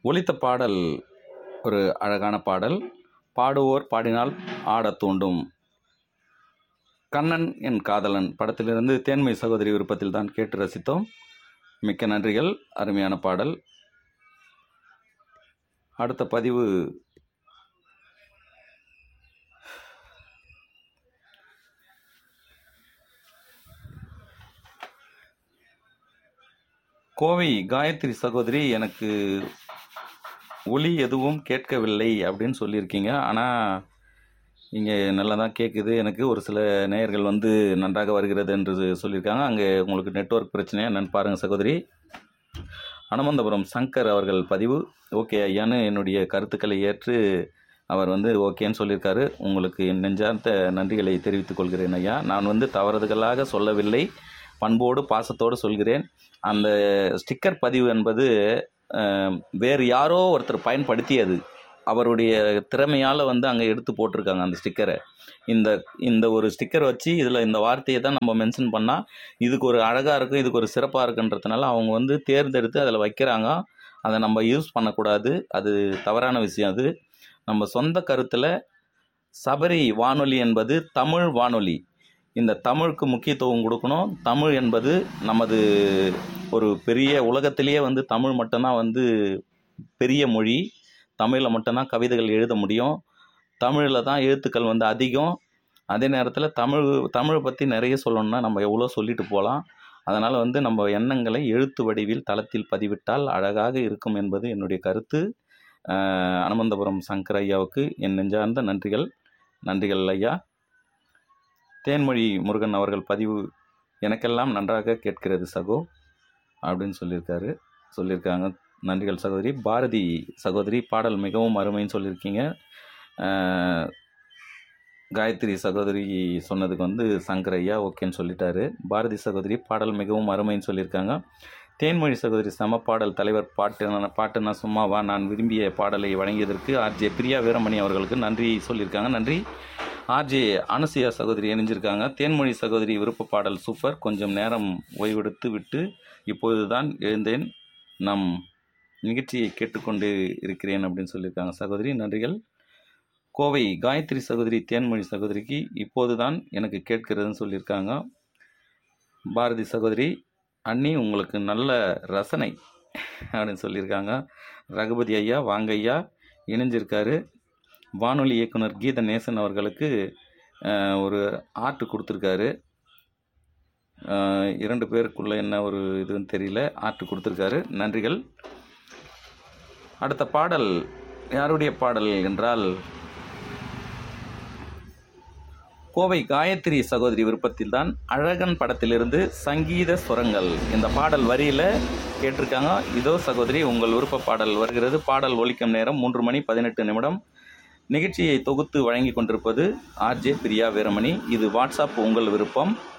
ஒலித்த பாடல் ஒரு அழகான பாடல் பாடுவோர் பாடினால் ஆடத் தூண்டும் கண்ணன் என் காதலன் படத்திலிருந்து தேன்மை சகோதரி விருப்பத்தில் தான் கேட்டு ரசித்தோம் மிக்க நன்றிகள் அருமையான பாடல் அடுத்த பதிவு கோவை காயத்ரி சகோதரி எனக்கு ஒலி எதுவும் கேட்கவில்லை அப்படின்னு சொல்லியிருக்கீங்க ஆனால் இங்கே நல்லா தான் கேட்குது எனக்கு ஒரு சில நேயர்கள் வந்து நன்றாக வருகிறது என்று சொல்லியிருக்காங்க அங்கே உங்களுக்கு நெட்வொர்க் பிரச்சனையா என்னன்னு பாருங்கள் சகோதரி அனுமந்தபுரம் சங்கர் அவர்கள் பதிவு ஓகே ஐயான்னு என்னுடைய கருத்துக்களை ஏற்று அவர் வந்து ஓகேன்னு சொல்லியிருக்காரு உங்களுக்கு என் நெஞ்சார்ந்த நன்றிகளை தெரிவித்துக் கொள்கிறேன் ஐயா நான் வந்து தவறுதலாக சொல்லவில்லை பண்போடு பாசத்தோடு சொல்கிறேன் அந்த ஸ்டிக்கர் பதிவு என்பது அஹ், வேறு யாரோ ஒருத்தர் பயன்படுத்தியது அவருடைய திறமையால் வந்து அங்கே எடுத்து போட்டிருக்காங்க அந்த ஸ்டிக்கரை இந்த இந்த ஒரு ஸ்டிக்கர் வச்சு இதில் இந்த வார்த்தையை தான் நம்ம மென்ஷன் பண்ணால் இதுக்கு ஒரு அழகாக இருக்கும் இதுக்கு ஒரு சிறப்பாக இருக்குன்றதுனால அவங்க வந்து தேர்ந்தெடுத்து அதில் வைக்கிறாங்க அதை நம்ம யூஸ் பண்ணக்கூடாது அது தவறான விஷயம் அது நம்ம சொந்த கருத்தில் சபரி வானொலி என்பது தமிழ் வானொலி இந்த தமிழுக்கு முக்கியத்துவம் கொடுக்கணும் தமிழ் என்பது நமது ஒரு பெரிய உலகத்திலேயே வந்து தமிழ் மட்டும்தான் வந்து பெரிய மொழி தமிழில் மட்டும்தான் கவிதைகள் எழுத முடியும் தமிழில் தான் எழுத்துக்கள் வந்து அதிகம் அதே நேரத்தில் தமிழ் தமிழை பற்றி நிறைய சொல்லணும்னா நம்ம எவ்வளோ சொல்லிட்டு போகலாம் அதனால் வந்து நம்ம எண்ணங்களை எழுத்து வடிவில் தளத்தில் பதிவிட்டால் அழகாக இருக்கும் என்பது என்னுடைய கருத்து அஹ், அனுமந்தபுரம் சங்கர் ஐயாவுக்கு என் நெஞ்சார்ந்த நன்றிகள் நன்றிகள் ஐயா தேன்மொழி முருகன் அவர்கள் பதிவு எனக்கெல்லாம் நன்றாக கேட்கிறது சகோ அப்படின்னு சொல்லியிருக்காரு சொல்லியிருக்காங்க நன்றிகள் சகோதரி பாரதி சகோதரி பாடல் மிகவும் அருமைன்னு சொல்லியிருக்கீங்க அஹ், காயத்ரி சகோதரி சொன்னதுக்கு வந்து சங்கர் ஐயா ஓகேன்னு சொல்லிட்டாரு பாரதி சகோதரி பாடல் மிகவும் அருமைன்னு சொல்லியிருக்காங்க தேன்மொழி சகோதரி சம பாடல் தலைவர் பாட்டு பாட்டுனா சும்மாவா நான் விரும்பிய பாடலை வழங்கியதற்கு ஆர்ஜே பிரியா வீரமணி அவர்களுக்கு நன்றி சொல்லியிருக்காங்க நன்றி ஆர்ஜே அனுசுயா சகோதரி இணைஞ்சிருக்காங்க தேன்மொழி சகோதரி விருப்ப பாடல் சூப்பர் கொஞ்சம் நேரம் ஓய்வெடுத்து விட்டு இப்பொழுதுதான் எழுந்தேன் நம் நிகழ்ச்சியை கேட்டுக்கொண்டு இருக்கிறேன் அப்படின்னு சொல்லியிருக்காங்க சகோதரி நன்றிகள் கோவை காயத்ரி சகோதரி தேன்மொழி சகோதரிக்கு இப்போதுதான் எனக்கு கேட்கிறதுன்னு சொல்லியிருக்காங்க பாரதி சகோதரி அண்ணி உங்களுக்கு நல்ல ரசனை அப்படின்னு சொல்லியிருக்காங்க ரகுபதி ஐயா வாங்க ஐயா இணைஞ்சிருக்காரு வானொலி இயக்குனர் கீத நேசன் அவர்களுக்கு அஹ், ஒரு ஆர்ட் கொடுத்துருக்காரு அஹ், இரண்டு பேருக்குள்ள என்ன ஒரு இதுன்னு தெரியல ஆர்ட் கொடுத்துருக்காரு நன்றிகள் அடுத்த பாடல் யாருடைய பாடல் என்றால் கோவை காயத்ரி சகோதரி விருப்பத்தில் தான் அழகன் படத்திலிருந்து சங்கீத சுரங்கள் இந்த பாடல் வரியில் கேட்டிருக்காங்க இதோ சகோதரி உங்கள் விருப்ப பாடல் வருகிறது பாடல் ஒலிக்கும் நேரம் மூன்று மணி பதினெட்டு நிமிடம் நிகழ்ச்சியை தொகுத்து வழங்கி கொண்டிருப்பது ஆர்ஜே பிரியா வீரமணி இது வாட்ஸ்அப் உங்கள் விருப்பம்